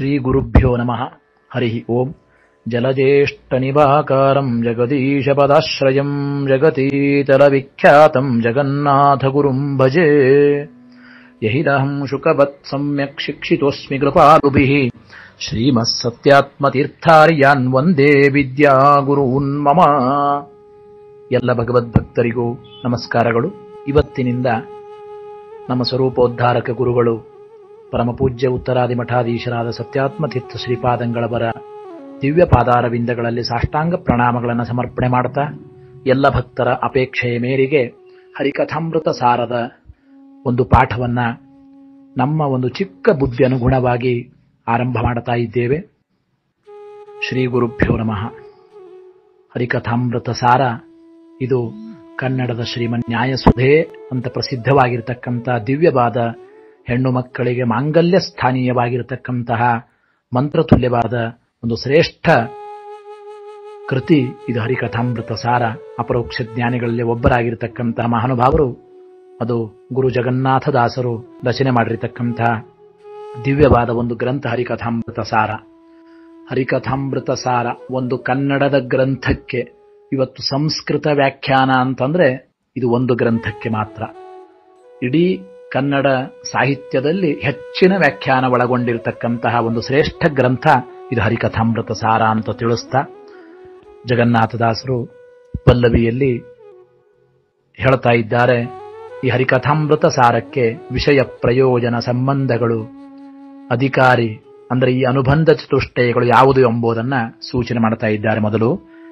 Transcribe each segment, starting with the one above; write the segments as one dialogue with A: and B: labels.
A: श्रीगुरुभ्यो नमः हरिः ओम् जलज्येष्ठनिवाकारम् जगदीशपदाश्रयम् जगतीतलविख्यातम् जगन्नाथगुरुम् भजे यहिदहम् शुकवत् सम्यक् शिक्षितोऽस्मि कृपालुभिः श्रीमः सत्यात्मतीर्थार्यान् ವಂದೇ ವಿದ್ಯಾಗುರೂನ್ ಮಮ ಎಲ್ಲ ಭಗವದ್ಭಕ್ತರಿಗೂ ನಮಸ್ಕಾರಗಳು ಇವತ್ತಿನಿಂದ ನಮ್ಮ ಸ್ವರೂಪೋದ್ಧಾರಕ ಗುರುಗಳು ಪರಮಪೂಜ್ಯ ಉತ್ತರಾದಿ ಮಠಾಧೀಶರಾದ ಸತ್ಯಾತ್ಮತೀರ್ಥ ಶ್ರೀಪಾದಂಗಳವರ ದಿವ್ಯ ಪಾದಾರವಿಂದಗಳಲ್ಲಿ ಸಾಷ್ಟಾಂಗ ಪ್ರಣಾಮಗಳನ್ನು ಸಮರ್ಪಣೆ ಮಾಡ್ತಾ ಎಲ್ಲ ಭಕ್ತರ ಅಪೇಕ್ಷೆಯ ಮೇರೆಗೆ ಹರಿಕಥಾಮೃತ ಸಾರದ ಒಂದು ಪಾಠವನ್ನ ನಮ್ಮ ಒಂದು ಚಿಕ್ಕ ಬುದ್ಧಿ ಅನುಗುಣವಾಗಿ ಆರಂಭ ಮಾಡ್ತಾ ಇದ್ದೇವೆ ಶ್ರೀ ಗುರುಭ್ಯೋ ನಮಃ ಹರಿಕಥಾಮೃತ ಸಾರ ಇದು ಕನ್ನಡದ ಶ್ರೀಮನ್ ನ್ಯಾಯಸುಧೆ ಅಂತ ಪ್ರಸಿದ್ಧವಾಗಿರತಕ್ಕಂಥ ದಿವ್ಯವಾದ ಹೆಣ್ಣು ಮಕ್ಕಳಿಗೆ ಮಾಂಗಲ್ಯ ಸ್ಥಾನೀಯವಾಗಿರತಕ್ಕಂತಹ ಮಂತ್ರತುಲ್ಯವಾದ ಒಂದು ಶ್ರೇಷ್ಠ ಕೃತಿ ಇದು ಹರಿಕಥಾಮೃತ ಸಾರ ಅಪರೋಕ್ಷ ಜ್ಞಾನಿಗಳಲ್ಲಿ ಒಬ್ಬರಾಗಿರತಕ್ಕಂತಹ ಮಹಾನುಭಾವರು ಅದು ಗುರು ಜಗನ್ನಾಥದಾಸರು ರಚನೆ ಮಾಡಿರತಕ್ಕಂತಹ ದಿವ್ಯವಾದ ಒಂದು ಗ್ರಂಥ ಹರಿಕಥಾಮೃತ ಸಾರ ಹರಿಕಥಾಮೃತ ಸಾರ ಒಂದು ಕನ್ನಡದ ಗ್ರಂಥಕ್ಕೆ ಇವತ್ತು ಸಂಸ್ಕೃತ ವ್ಯಾಖ್ಯಾನ ಅಂತಂದ್ರೆ ಇದು ಒಂದು ಗ್ರಂಥಕ್ಕೆ ಮಾತ್ರ ಇಡೀ ಕನ್ನಡ ಸಾಹಿತ್ಯದಲ್ಲಿ ಹೆಚ್ಚಿನ ವ್ಯಾಖ್ಯಾನ ಒಳಗೊಂಡಿರತಕ್ಕಂತಹ ಒಂದು ಶ್ರೇಷ್ಠ ಗ್ರಂಥ ಇದು ಹರಿಕಥಾಮೃತ ಸಾರ ಅಂತ ತಿಳಿಸ್ತಾ ಜಗನ್ನಾಥದಾಸರು ಪಲ್ಲವಿಯಲ್ಲಿ ಹೇಳ್ತಾ ಇದ್ದಾರೆ ಈ ಹರಿಕಥಾಮೃತ ಸಾರಕ್ಕೆ ವಿಷಯ ಪ್ರಯೋಜನ ಸಂಬಂಧಗಳು ಅಧಿಕಾರಿ ಅಂದ್ರೆ ಈ ಅನುಬಂಧ ಚತುಷ್ಟಯಗಳು ಯಾವುದು ಎಂಬುದನ್ನ ಸೂಚನೆ ಮಾಡ್ತಾ ಇದ್ದಾರೆ ಮೊದಲು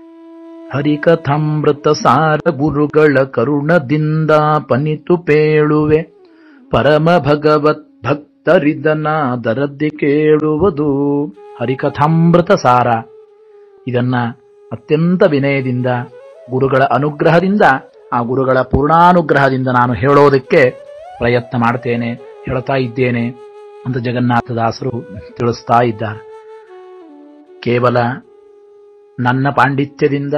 A: ಹರಿಕಥಾಮೃತ ಸಾರ ಗುರುಗಳ ಕರುಣದಿಂದ ಪನಿತು ಪೇಳುವೆ ಪರಮ ಭಗವತ್ ಭಕ್ತರಿದನಾದರದ್ದಿ ಕೇಳುವುದು ಹರಿಕಥಾಮೃತ ಸಾರ ಇದನ್ನ ಅತ್ಯಂತ ವಿನಯದಿಂದ ಗುರುಗಳ ಅನುಗ್ರಹದಿಂದ ಆ ಗುರುಗಳ ಪೂರ್ಣಾನುಗ್ರಹದಿಂದ ನಾನು ಹೇಳೋದಕ್ಕೆ ಪ್ರಯತ್ನ ಮಾಡ್ತೇನೆ ಹೇಳ್ತಾ ಇದ್ದೇನೆ ಅಂತ ಜಗನ್ನಾಥದಾಸರು ತಿಳಿಸ್ತಾ ಇದ್ದಾರೆ ಕೇವಲ ನನ್ನ ಪಾಂಡಿತ್ಯದಿಂದ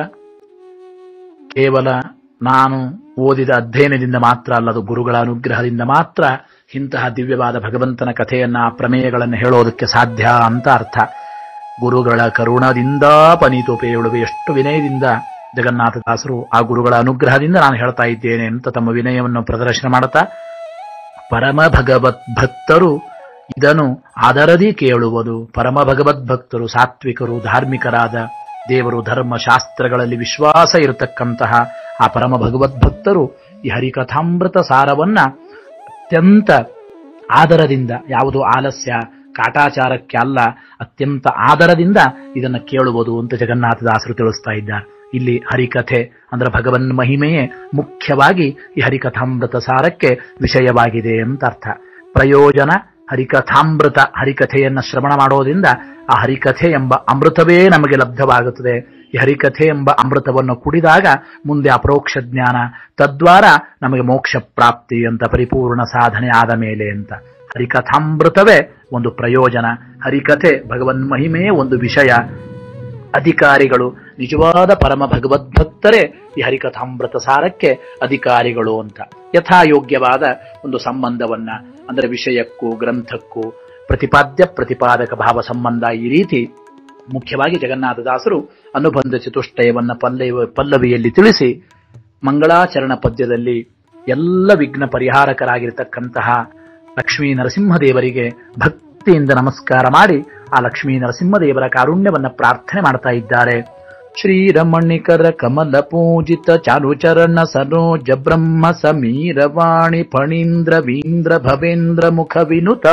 A: ಕೇವಲ ನಾನು ಓದಿದ ಅಧ್ಯಯನದಿಂದ ಮಾತ್ರ ಅಲ್ಲದು ಗುರುಗಳ ಅನುಗ್ರಹದಿಂದ ಮಾತ್ರ ಇಂತಹ ದಿವ್ಯವಾದ ಭಗವಂತನ ಕಥೆಯನ್ನ ಪ್ರಮೇಯಗಳನ್ನು ಹೇಳೋದಕ್ಕೆ ಸಾಧ್ಯ ಅಂತ ಅರ್ಥ ಗುರುಗಳ ಕರುಣದಿಂದ ಪನೀತೋಪೇಳುವೆ ಎಷ್ಟು ವಿನಯದಿಂದ ಜಗನ್ನಾಥದಾಸರು ಆ ಗುರುಗಳ ಅನುಗ್ರಹದಿಂದ ನಾನು ಹೇಳ್ತಾ ಇದ್ದೇನೆ ಅಂತ ತಮ್ಮ ವಿನಯವನ್ನು ಪ್ರದರ್ಶನ ಮಾಡುತ್ತಾ ಪರಮ ಭಗವತ್ ಭಕ್ತರು ಇದನ್ನು ಆದರದಿ ಕೇಳುವುದು ಪರಮ ಭಗವದ್ ಭಕ್ತರು ಸಾತ್ವಿಕರು ಧಾರ್ಮಿಕರಾದ ದೇವರು ಧರ್ಮ ಶಾಸ್ತ್ರಗಳಲ್ಲಿ ವಿಶ್ವಾಸ ಇರತಕ್ಕಂತಹ ಆ ಪರಮ ಭಗವದ್ಭಕ್ತರು ಈ ಹರಿಕಥಾಮೃತ ಸಾರವನ್ನ ಅತ್ಯಂತ ಆದರದಿಂದ ಯಾವುದು ಆಲಸ್ಯ ಕಾಟಾಚಾರಕ್ಕೆ ಅಲ್ಲ ಅತ್ಯಂತ ಆದರದಿಂದ ಇದನ್ನ ಕೇಳುವುದು ಅಂತ ಜಗನ್ನಾಥದಾಸರು ತಿಳಿಸ್ತಾ ಇದ್ದಾರೆ ಇಲ್ಲಿ ಹರಿಕಥೆ ಅಂದ್ರೆ ಭಗವನ್ ಮಹಿಮೆಯೇ ಮುಖ್ಯವಾಗಿ ಈ ಹರಿಕಥಾಮೃತ ಸಾರಕ್ಕೆ ವಿಷಯವಾಗಿದೆ ಅಂತ ಅರ್ಥ ಪ್ರಯೋಜನ ಹರಿಕಥಾಮೃತ ಹರಿಕಥೆಯನ್ನ ಶ್ರವಣ ಮಾಡೋದ್ರಿಂದ ಆ ಹರಿಕಥೆ ಎಂಬ ಅಮೃತವೇ ನಮಗೆ ಲಬ್ಧವಾಗುತ್ತದೆ ಈ ಹರಿಕಥೆ ಎಂಬ ಅಮೃತವನ್ನು ಕುಡಿದಾಗ ಮುಂದೆ ಅಪರೋಕ್ಷ ಜ್ಞಾನ ತದ್ವಾರ ನಮಗೆ ಮೋಕ್ಷ ಪ್ರಾಪ್ತಿ ಅಂತ ಪರಿಪೂರ್ಣ ಸಾಧನೆ ಆದ ಮೇಲೆ ಅಂತ ಹರಿಕಥಾಮೃತವೇ ಒಂದು ಪ್ರಯೋಜನ ಹರಿಕಥೆ ಭಗವನ್ ಮಹಿಮೆಯೇ ಒಂದು ವಿಷಯ ಅಧಿಕಾರಿಗಳು ನಿಜವಾದ ಪರಮ ಭಗವದ್ಭಕ್ತರೇ ಈ ಹರಿಕಥಾಮೃತ ಸಾರಕ್ಕೆ ಅಧಿಕಾರಿಗಳು ಅಂತ ಯಥಾಯೋಗ್ಯವಾದ ಒಂದು ಸಂಬಂಧವನ್ನ ಅಂದರೆ ವಿಷಯಕ್ಕೂ ಗ್ರಂಥಕ್ಕೂ ಪ್ರತಿಪಾದ್ಯ ಪ್ರತಿಪಾದಕ ಭಾವ ಸಂಬಂಧ ಈ ರೀತಿ ಮುಖ್ಯವಾಗಿ ಜಗನ್ನಾಥದಾಸರು ಅನುಬಂಧ ಚತುಷ್ಟಯವನ್ನ ಪಲ್ಲವ ಪಲ್ಲವಿಯಲ್ಲಿ ತಿಳಿಸಿ ಮಂಗಳಾಚರಣ ಪದ್ಯದಲ್ಲಿ ಎಲ್ಲ ವಿಘ್ನ ಪರಿಹಾರಕರಾಗಿರ್ತಕ್ಕಂತಹ ಲಕ್ಷ್ಮೀ ನರಸಿಂಹದೇವರಿಗೆ ಭಕ್ತಿಯಿಂದ ನಮಸ್ಕಾರ ಮಾಡಿ ಆ ಲಕ್ಷ್ಮೀ ನರಸಿಂಹದೇವರ ಕಾರುಣ್ಯವನ್ನ ಪ್ರಾರ್ಥನೆ ಮಾಡ್ತಾ ಇದ್ದಾರೆ ಶ್ರೀರಮಣಿಕರ ಕಮಲ ಪೂಜಿತ ಚಾರುಚರಣ ಸರೋಜ ಬ್ರಹ್ಮ ಸಮೀರ ವಾಣಿ ಫಣೀಂದ್ರ ವೀಂದ್ರ ಭವೇಂದ್ರ ಮುಖ ವಿನುತ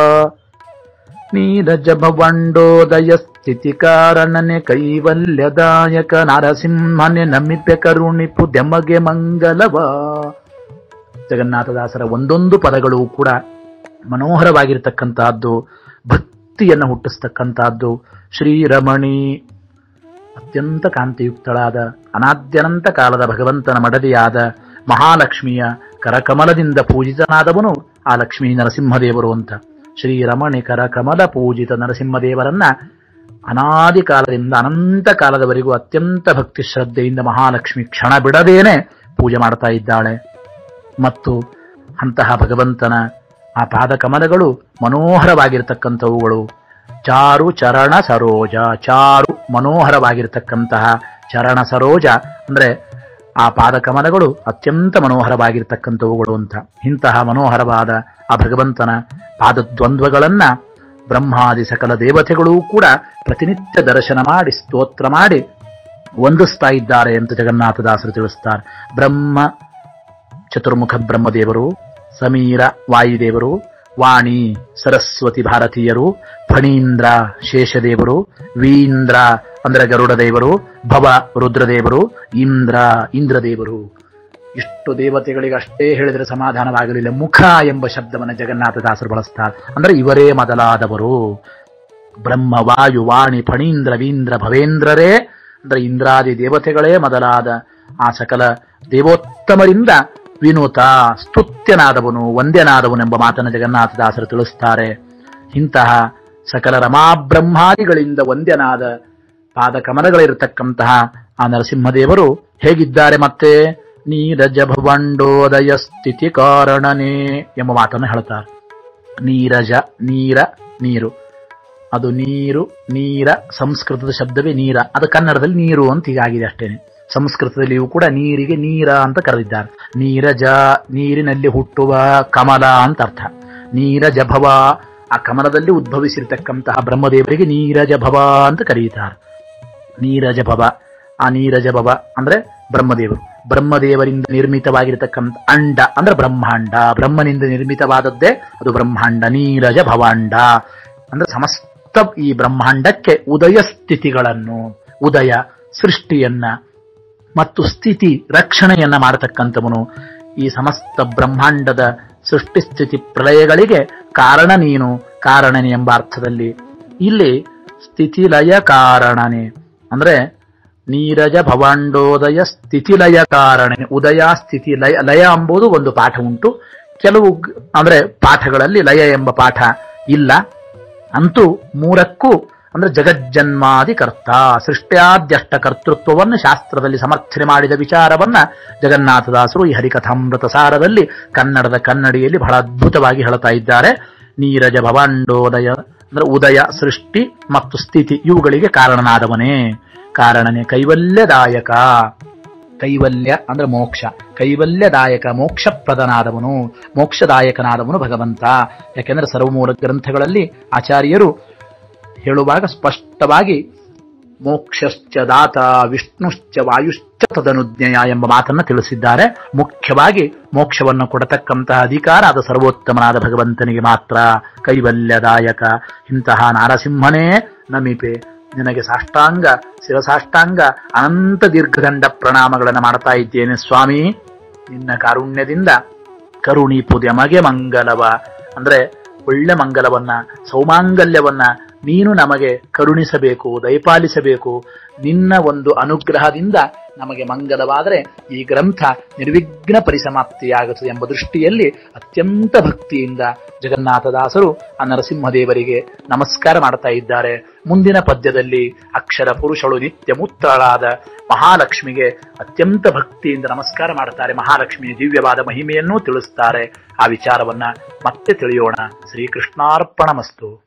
A: ನೀರಜ ಭವಂಡೋದಯ ಸ್ಥಿತಿ ಕಾರಣನೆ ಕೈವಲ್ಯದಾಯಕ ನರಸಿಂಹನೆ ನಮಿಪ್ಯ ಕರುಣಿಪು ದೆಮಗೆ ಮಂಗಲವ ಜಗನ್ನಾಥದಾಸರ ಒಂದೊಂದು ಪದಗಳು ಕೂಡ ಮನೋಹರವಾಗಿರ್ತಕ್ಕಂತಹದ್ದು ಭಕ್ತಿಯನ್ನು ಹುಟ್ಟಿಸ್ತಕ್ಕಂತಹದ್ದು ಶ್ರೀರಮಣಿ ಅತ್ಯಂತ ಕಾಂತಿಯುಕ್ತಳಾದ ಅನಾದ್ಯನಂತ ಕಾಲದ ಭಗವಂತನ ಮಡದಿಯಾದ ಮಹಾಲಕ್ಷ್ಮಿಯ ಕರಕಮಲದಿಂದ ಪೂಜಿತನಾದವನು ಆ ಲಕ್ಷ್ಮೀ ನರಸಿಂಹದೇವರು ಅಂತ ಶ್ರೀರಮಣಿ ಕರಕಮಲ ಪೂಜಿತ ನರಸಿಂಹದೇವರನ್ನ ಅನಾದಿ ಕಾಲದಿಂದ ಅನಂತ ಕಾಲದವರೆಗೂ ಅತ್ಯಂತ ಭಕ್ತಿ ಶ್ರದ್ಧೆಯಿಂದ ಮಹಾಲಕ್ಷ್ಮಿ ಕ್ಷಣ ಬಿಡದೇನೆ ಪೂಜೆ ಮಾಡ್ತಾ ಇದ್ದಾಳೆ ಮತ್ತು ಅಂತಹ ಭಗವಂತನ ಆ ಪಾದಕಮಲಗಳು ಮನೋಹರವಾಗಿರ್ತಕ್ಕಂಥವುಗಳು ಚಾರು ಚರಣ ಸರೋಜ ಚಾರು ಮನೋಹರವಾಗಿರ್ತಕ್ಕಂತಹ ಚರಣ ಸರೋಜ ಅಂದ್ರೆ ಆ ಪಾದಕಮಲಗಳು ಅತ್ಯಂತ ಮನೋಹರವಾಗಿರ್ತಕ್ಕಂಥವುಗಳು ಅಂತ ಇಂತಹ ಮನೋಹರವಾದ ಆ ಭಗವಂತನ ಪಾದದ್ವಂದ್ವಗಳನ್ನ ಬ್ರಹ್ಮಾದಿ ಸಕಲ ದೇವತೆಗಳೂ ಕೂಡ ಪ್ರತಿನಿತ್ಯ ದರ್ಶನ ಮಾಡಿ ಸ್ತೋತ್ರ ಮಾಡಿ ವಂದಿಸ್ತಾ ಇದ್ದಾರೆ ಅಂತ ಜಗನ್ನಾಥದಾಸರು ತಿಳಿಸ್ತಾರೆ ಬ್ರಹ್ಮ ಚತುರ್ಮುಖ ಬ್ರಹ್ಮದೇವರು ಸಮೀರ ವಾಯುದೇವರು ವಾಣಿ ಸರಸ್ವತಿ ಭಾರತೀಯರು ಫಣೀಂದ್ರ ಶೇಷದೇವರು ವೀಂದ್ರ ಅಂದ್ರೆ ಗರುಡ ದೇವರು ಭವ ರುದ್ರದೇವರು ಇಂದ್ರ ಇಂದ್ರದೇವರು ಇಷ್ಟು ದೇವತೆಗಳಿಗೆ ಅಷ್ಟೇ ಹೇಳಿದರೆ ಸಮಾಧಾನವಾಗಲಿಲ್ಲ ಮುಖ ಎಂಬ ಶಬ್ದವನ್ನು ಜಗನ್ನಾಥದಾಸರು ಬಳಸ್ತಾರೆ ಅಂದ್ರೆ ಇವರೇ ಮೊದಲಾದವರು ಬ್ರಹ್ಮ ವಾಯು ವಾಣಿ ಫಣೀಂದ್ರ ವೀಂದ್ರ ಭವೇಂದ್ರರೇ ಅಂದ್ರೆ ಇಂದ್ರಾದಿ ದೇವತೆಗಳೇ ಮೊದಲಾದ ಆ ಸಕಲ ದೇವೋತ್ತಮರಿಂದ ವಿನೂತ ಸ್ತುತ್ಯನಾದವನು ವಂದ್ಯನಾದವನೆಂಬ ಮಾತನ್ನು ಜಗನ್ನಾಥದಾಸರು ತಿಳಿಸ್ತಾರೆ ಇಂತಹ ಸಕಲ ರಮಾಬ್ರಹ್ಮಾದಿಗಳಿಂದ ವಂದ್ಯನಾದ ಪಾದ ಕಮಲಗಳಿರತಕ್ಕಂತಹ ಆ ನರಸಿಂಹದೇವರು ಹೇಗಿದ್ದಾರೆ ಮತ್ತೆ ನೀರಜ ಭವಂಡೋದಯ ಸ್ಥಿತಿ ಕಾರಣನೇ ಎಂಬ ಮಾತನ್ನು ಹೇಳ್ತಾರೆ ನೀರಜ ನೀರ ನೀರು ಅದು ನೀರು ನೀರ ಸಂಸ್ಕೃತದ ಶಬ್ದವೇ ನೀರ ಅದು ಕನ್ನಡದಲ್ಲಿ ನೀರು ಅಂತ ಹೀಗಾಗಿದೆ ಅಷ್ಟೇನೆ ಸಂಸ್ಕೃತದಲ್ಲಿಯೂ ಕೂಡ ನೀರಿಗೆ ನೀರ ಅಂತ ಕರೆದಿದ್ದಾರೆ ನೀರಜ ನೀರಿನಲ್ಲಿ ಹುಟ್ಟುವ ಕಮಲ ಅಂತ ಅರ್ಥ ನೀರಜ ಭವ ಆ ಕಮಲದಲ್ಲಿ ಉದ್ಭವಿಸಿರ್ತಕ್ಕಂತಹ ಬ್ರಹ್ಮದೇವರಿಗೆ ನೀರಜ ಭವ ಅಂತ ಕರೆಯುತ್ತಾರೆ ನೀರಜ ಭವ ಆ ನೀರಜ ಭವ ಅಂದ್ರೆ ಬ್ರಹ್ಮದೇವರು ಬ್ರಹ್ಮದೇವರಿಂದ ನಿರ್ಮಿತವಾಗಿರತಕ್ಕಂಥ ಅಂಡ ಅಂದ್ರೆ ಬ್ರಹ್ಮಾಂಡ ಬ್ರಹ್ಮನಿಂದ ನಿರ್ಮಿತವಾದದ್ದೇ ಅದು ಬ್ರಹ್ಮಾಂಡ ನೀರಜ ಭವಾಂಡ ಅಂದ್ರೆ ಸಮಸ್ತ ಈ ಬ್ರಹ್ಮಾಂಡಕ್ಕೆ ಉದಯ ಸ್ಥಿತಿಗಳನ್ನು ಉದಯ ಸೃಷ್ಟಿಯನ್ನ ಮತ್ತು ಸ್ಥಿತಿ ರಕ್ಷಣೆಯನ್ನ ಮಾಡತಕ್ಕಂಥವನು ಈ ಸಮಸ್ತ ಬ್ರಹ್ಮಾಂಡದ ಸೃಷ್ಟಿ ಸ್ಥಿತಿ ಪ್ರಳಯಗಳಿಗೆ ಕಾರಣ ನೀನು ಕಾರಣನೆ ಎಂಬ ಅರ್ಥದಲ್ಲಿ ಇಲ್ಲಿ ಸ್ಥಿತಿಲಯ ಕಾರಣನೆ ಅಂದ್ರೆ ನೀರಜ ಭವಾಂಡೋದಯ ಸ್ಥಿತಿಲಯ ಕಾರಣನೆ ಉದಯ ಸ್ಥಿತಿ ಲಯ ಲಯ ಎಂಬುದು ಒಂದು ಪಾಠ ಉಂಟು ಕೆಲವು ಗ್- ಅಂದ್ರೆ ಪಾಠಗಳಲ್ಲಿ ಲಯ ಎಂಬ ಪಾಠ ಇಲ್ಲ ಅಂತೂ ಮೂರಕ್ಕೂ ಅಂದ್ರೆ ಜಗಜ್ಜನ್ಮಾದಿ ಕರ್ತ ಸೃಷ್ಟ್ಯಾದ್ಯಷ್ಟ ಕರ್ತೃತ್ವವನ್ನು ಶಾಸ್ತ್ರದಲ್ಲಿ ಸಮರ್ಥನೆ ಮಾಡಿದ ವಿಚಾರವನ್ನ ಜಗನ್ನಾಥದಾಸರು ಈ ಹರಿಕಥಾಮೃತ ಸಾರದಲ್ಲಿ ಕನ್ನಡದ ಕನ್ನಡಿಯಲ್ಲಿ ಬಹಳ ಅದ್ಭುತವಾಗಿ ಹೇಳ್ತಾ ಇದ್ದಾರೆ ನೀರಜ ಭವಾಂಡೋದಯ ಅಂದ್ರೆ ಉದಯ ಸೃಷ್ಟಿ ಮತ್ತು ಸ್ಥಿತಿ ಇವುಗಳಿಗೆ ಕಾರಣನಾದವನೇ ಕಾರಣನೇ ಕೈವಲ್ಯದಾಯಕ ಕೈವಲ್ಯ ಅಂದ್ರೆ ಮೋಕ್ಷ ಕೈವಲ್ಯದಾಯಕ ಮೋಕ್ಷಪ್ರದನಾದವನು ಮೋಕ್ಷದಾಯಕನಾದವನು ಭಗವಂತ ಯಾಕೆಂದ್ರೆ ಸರ್ವಮೂಲ ಗ್ರಂಥಗಳಲ್ಲಿ ಆಚಾರ್ಯರು ಹೇಳುವಾಗ ಸ್ಪಷ್ಟವಾಗಿ ಮೋಕ್ಷಶ್ಚ ದಾತ ವಿಷ್ಣುಶ್ಚ ವಾಯುಶ್ಚ ತದನುಜ್ಞೆಯ ಎಂಬ ಮಾತನ್ನ ತಿಳಿಸಿದ್ದಾರೆ ಮುಖ್ಯವಾಗಿ ಮೋಕ್ಷವನ್ನು ಕೊಡತಕ್ಕಂತಹ ಅಧಿಕಾರ ಅದು ಸರ್ವೋತ್ತಮನಾದ ಭಗವಂತನಿಗೆ ಮಾತ್ರ ಕೈವಲ್ಯದಾಯಕ ಇಂತಹ ನಾರಸಿಂಹನೇ ನಮಿಪೆ ನಿನಗೆ ಸಾಷ್ಟಾಂಗ ಶಿರಸಾಷ್ಟಾಂಗ ಅನಂತ ದೀರ್ಘದಂಡ ಪ್ರಣಾಮಗಳನ್ನು ಮಾಡ್ತಾ ಇದ್ದೇನೆ ಸ್ವಾಮಿ ನಿನ್ನ ಕಾರುಣ್ಯದಿಂದ ಕರುಣೀಪುದೆ ಮಗೆ ಮಂಗಲವ ಅಂದ್ರೆ ಒಳ್ಳೆ ಮಂಗಲವನ್ನ ಸೌಮಾಂಗಲ್ಯವನ್ನ ನೀನು ನಮಗೆ ಕರುಣಿಸಬೇಕು ದಯಪಾಲಿಸಬೇಕು ನಿನ್ನ ಒಂದು ಅನುಗ್ರಹದಿಂದ ನಮಗೆ ಮಂಗಲವಾದರೆ ಈ ಗ್ರಂಥ ನಿರ್ವಿಘ್ನ ಪರಿಸಮಾಪ್ತಿಯಾಗುತ್ತದೆ ಎಂಬ ದೃಷ್ಟಿಯಲ್ಲಿ ಅತ್ಯಂತ ಭಕ್ತಿಯಿಂದ ಜಗನ್ನಾಥದಾಸರು ಆ ನರಸಿಂಹದೇವರಿಗೆ ನಮಸ್ಕಾರ ಮಾಡ್ತಾ ಇದ್ದಾರೆ ಮುಂದಿನ ಪದ್ಯದಲ್ಲಿ ಅಕ್ಷರ ಪುರುಷಳು ನಿತ್ಯ ಮುತ್ತಳಾದ ಮಹಾಲಕ್ಷ್ಮಿಗೆ ಅತ್ಯಂತ ಭಕ್ತಿಯಿಂದ ನಮಸ್ಕಾರ ಮಾಡುತ್ತಾರೆ ಮಹಾಲಕ್ಷ್ಮಿಯ ದಿವ್ಯವಾದ ಮಹಿಮೆಯನ್ನೂ ತಿಳಿಸುತ್ತಾರೆ ಆ ವಿಚಾರವನ್ನ ಮತ್ತೆ ತಿಳಿಯೋಣ ಶ್ರೀಕೃಷ್ಣಾರ್ಪಣಮಸ್ತು